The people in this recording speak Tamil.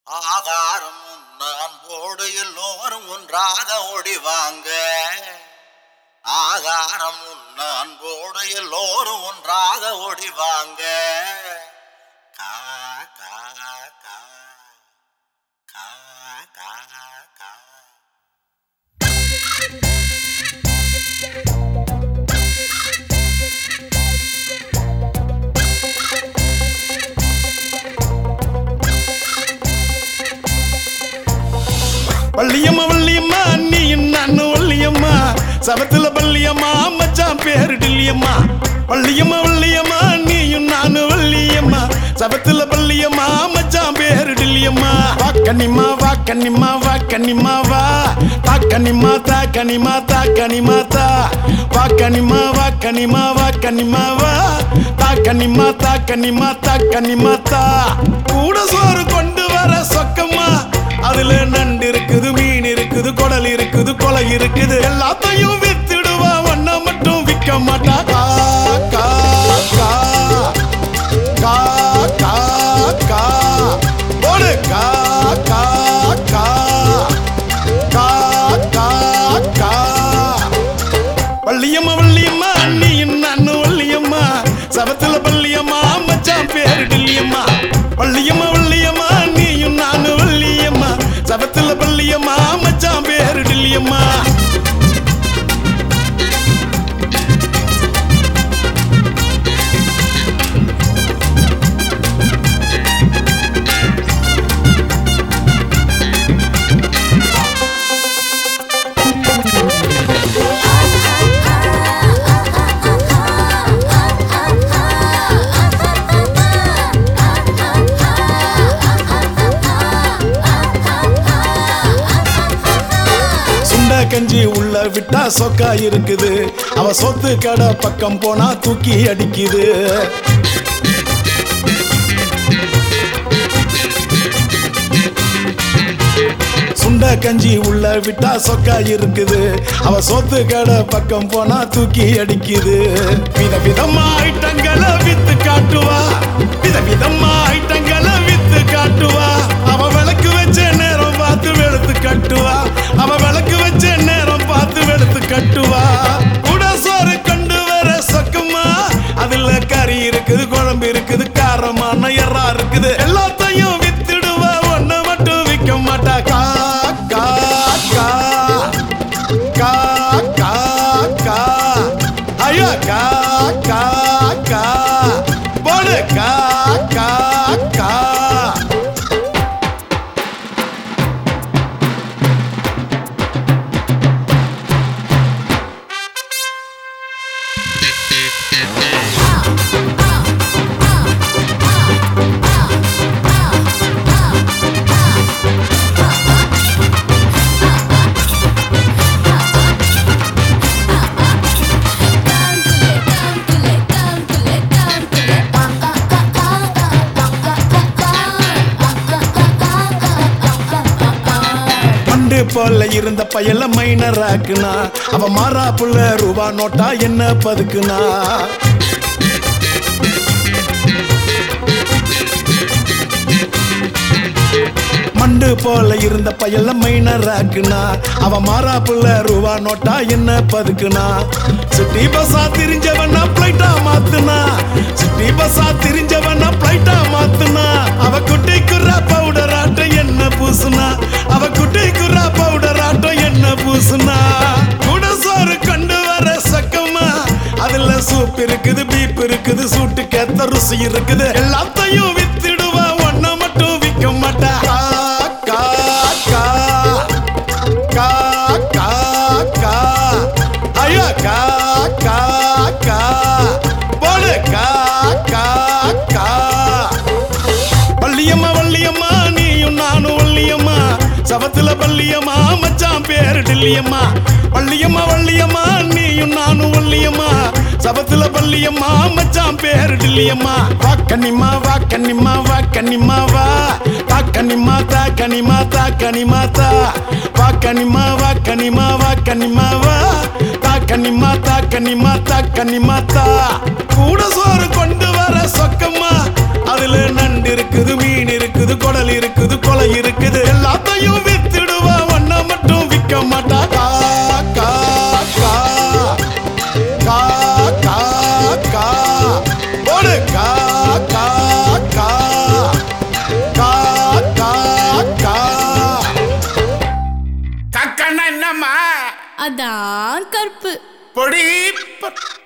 ஆகாரம் நான் போடு எல்லோரும் ஒன்றாக ஓடிவாங்க ஆகாரம் நான் போடு எல்லோரும் ஒன்றாக ஓடிவாங்க கா கா கா கா கா கா வள்ளியம்மா வள்ளியம்மா நீ நான் வள்ளியம்மா சபத்துல பள்ளியம்மா மச்சான் பேரு டில்லியம்மா வள்ளியம்மா வள்ளியம்மா நீயும் நானு வள்ளியம்மா சபத்துல பள்ளியம்மா மச்சான் பேரு டில்லியம்மா வா கன்னிமா வா கன்னிமா வா கன்னிமா வா தா கன்னிமா தா கனிமா தா கனிமா தா வா கனிமா வா கனிமா வா கனிமா வா தா கனிமா தா கனிமா தா கனிமா தா கூட சோறு கொண்டு வர சொக்கம்மா அதுல நண்டு இருக்குது மீன் இருக்குது குடல் இருக்குது கொலை இருக்குது எல்லாத்தையும் வித்துடுவா ஒன்ன மட்டும் விற்க மாட்டா கா கா கா கா கா கா போடு கா கா கா கா கா கா வள்ளியம்மா வள்ளியம்மா அண்ணியும் நான் வள்ளியம்மா சபத்துல பள்ளியம்மா மச்சான் பேரு டில்லியம்மா வள்ளியம்மா வள்ளியம்மா நீயும் நான் வள்ளியம்மா சபத்துல பள்ளியம்மா மச்சான் பேரு டில்லியம்மா சுண்ட கஞ்சி உள்ள விட்டா சொக்கா இருக்குது அவ சொத்து கடை பக்கம் போனா தூக்கி அடிக்குது சுண்ட கஞ்சி உள்ள விட்டா சொக்கா இருக்குது அவ சொத்து கடை பக்கம் போனா தூக்கி அடிக்குது வித விதமா ஐட்டங்களை வித்து காட்டுவா வித விதமா ஐட்டங்களை வித்து காட்டுவா அவ விளக்கு வச்ச நேரம் பார்த்து வெளுத்து கட்டுவா அவ விளக்கு வச்ச நேரம் பார்த்து வெளுத்து கட்டுவா கூட சோறு கொண்டு வர சொக்கமா அதுல கறி இருக்குது குழம்பு இருக்குது காரமான எறா இருக்குது எல்லாத்தையும் வித்துடுவா ஒன்ன மட்டும் விற்க மாட்டா கா கா கா கா கா கா ஐயோ கா கா கா போடு கா கா கா பண்டு போல இருந்த பயல மைனர் ஆக்குனா அவ மாறா புள்ள ரூபா நோட்டா என்ன பதுக்குனா மண்டு போல இருந்த பயல மைனர் ஆக்குனா அவ மாறா புள்ள ரூபா நோட்டா என்ன பதுக்குனா சிட்டி பஸ்ஸா திரிஞ்சவனா பிளைட்டா மாத்துனா சிட்டி பஸ்ஸா திரிஞ்சவனா பிளைட்டா மாத்துனா அவ குட்டி குர்ரா பவுடர் ஆட்டம் என்ன பூசுனா அவ குட்டி குர்ரா பவுடர் ஆட்டம் என்ன பூசுனா கூட சோறு கொண்டு வர சக்கமா அதுல சூப் இருக்குது பீப் இருக்குது சூட்டுக்கேத்த ருசி இருக்குது எல்லாத்தையும் வித்துடுவா ஒன்ன மட்டும் விற்க மாட்டா கா கா கா கா கா கா ஐயோ கா கா கா போடு கா கா கா வள்ளியம்மா வள்ளியம்மா நீயும் நானும் வள்ளியம்மா சபத்துல பள்ளியம்மா மச்சான் பேரு டில்லியம்மா வள்ளியம்மா வள்ளியம்மா நீயும் நானும் வள்ளியம்மா சபத்துல பள்ளியம்மா மச்சான் பேரு டில்லியம்மா வா கன்னிமா வா கன்னிமா வா கன்னிமா வா தா கன்னிமா தா கனிமா தா கனிமா தா வா கன்னிமா வா கன்னிமா வா கன்னிமா வா தா கன்னிமா தா கனிமா தா கனிமா தா கூட சோறு கொண்டு வர சொக்கம்மா அதுல நண்டு இருக்குது மீன் இருக்குது இருக்குது குடல் இருக்குது கொலை இருக்குது எல்லாத்தையும் வித்துடுவா ஒன்ன மட்டும் விற்க மாட்டா கா கா கா கா கா கா போடு கா கா கா கா கா கா கக்கன்னா என்னம்மா அதான் கற்பு பொடி ப-